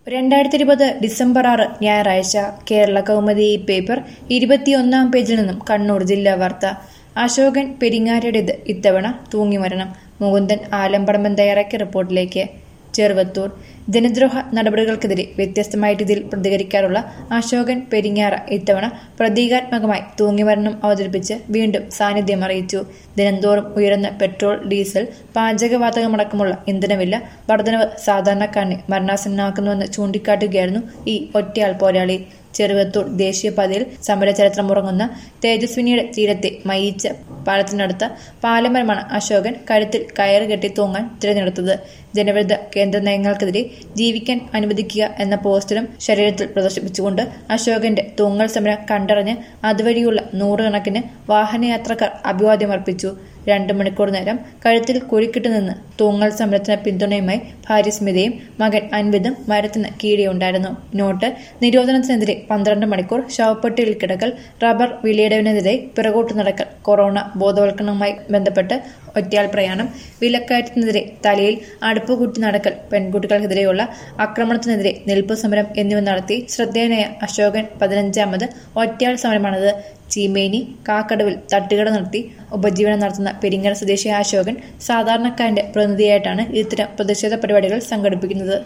രണ്ടായിരത്തി ഇരുപത് ഡിസംബർ ആറ് ഞായറാഴ്ച കേരള കൗമുദി ഈ പേപ്പർ ഇരുപത്തിയൊന്നാം പേജിൽ നിന്നും കണ്ണൂർ ജില്ലാ വാർത്ത അശോകൻ പെരിങ്ങാരുടേത് ഇത്തവണ തൂങ്ങിമരണം മുകുന്ദൻ ആലമ്പടമ്പൻ തയ്യാറാക്കിയ റിപ്പോർട്ടിലേക്ക് ചെറുവത്തൂർ ജനദ്രോഹ നടപടികൾക്കെതിരെ വ്യത്യസ്തമായ രീതിയിൽ പ്രതികരിക്കാറുള്ള അശോകൻ പെരിങ്ങാറ ഇത്തവണ പ്രതീകാത്മകമായി തൂങ്ങിമരണം അവതരിപ്പിച്ച് വീണ്ടും സാന്നിധ്യം അറിയിച്ചു ദിനംതോറും ഉയരുന്ന പെട്രോൾ ഡീസൽ പാചകവാതകമടക്കമുള്ള ഇന്ധനവില വർധനവ് സാധാരണക്കാരനെ മരണാസന്നമാക്കുന്നുവെന്ന് ചൂണ്ടിക്കാട്ടുകയായിരുന്നു ഈ ഒറ്റയാൾ പോരാളി ചെറുവത്തൂർ ദേശീയപാതയിൽ സമരചരിത്രം ഉറങ്ങുന്ന തേജസ്വിനിയുടെ തീരത്തെ മയിച്ച പാലത്തിനടുത്ത പാലമരമാണ് അശോകൻ കഴുത്തിൽ കയറ് കെട്ടി തൂങ്ങാൻ തിരഞ്ഞെടുത്തത് ജനവിരുദ്ധ കേന്ദ്ര നയങ്ങൾക്കെതിരെ ജീവിക്കാൻ അനുവദിക്കുക എന്ന പോസ്റ്ററും ശരീരത്തിൽ പ്രദർശിപ്പിച്ചുകൊണ്ട് അശോകന്റെ തൂങ്ങൽ സമരം കണ്ടറിഞ്ഞ് അതുവഴിയുള്ള നൂറുകണക്കിന് വാഹനയാത്രക്കാർ അഭിവാദ്യമർപ്പിച്ചു രണ്ടു മണിക്കൂർ നേരം കഴുത്തിൽ കുഴിക്കിട്ടു നിന്ന് തൂങ്ങൽ സമരത്തിന് പിന്തുണയുമായി ഭാര്യ സ്മിതയും മകൻ അൻവിതും മരത്തിന് കീഴെയുണ്ടായിരുന്നു നോട്ട് നിരോധനത്തിനെതിരെ പന്ത്രണ്ട് മണിക്കൂർ ശവപ്പെട്ടിയിൽ കിടക്കൽ റബ്ബർ വിലയിടവിനെതിരെ പിറകോട്ട് നടക്കൽ കൊറോണ ബോധവൽക്കരണവുമായി ബന്ധപ്പെട്ട് ഒറ്റയാൾ പ്രയാണം വിലക്കയറ്റത്തിനെതിരെ തലയിൽ അടുപ്പ് കൂട്ടി നടക്കൽ പെൺകുട്ടികൾക്കെതിരെയുള്ള ആക്രമണത്തിനെതിരെ നിൽപ്പ് സമരം എന്നിവ നടത്തി ശ്രദ്ധേയനായ അശോകൻ പതിനഞ്ചാമത് ഒറ്റയാൾ സമരമാണിത് ചീമേനി കാക്കടവിൽ തട്ടുകട നടത്തി ഉപജീവനം നടത്തുന്ന പെരിങ്ങര സ്വദേശി അശോകൻ സാധാരണക്കാരന്റെ പ്രതിനിധിയായിട്ടാണ് ഇത്തരം പ്രതിഷേധ പരിപാടികൾ സംഘടിപ്പിക്കുന്നത്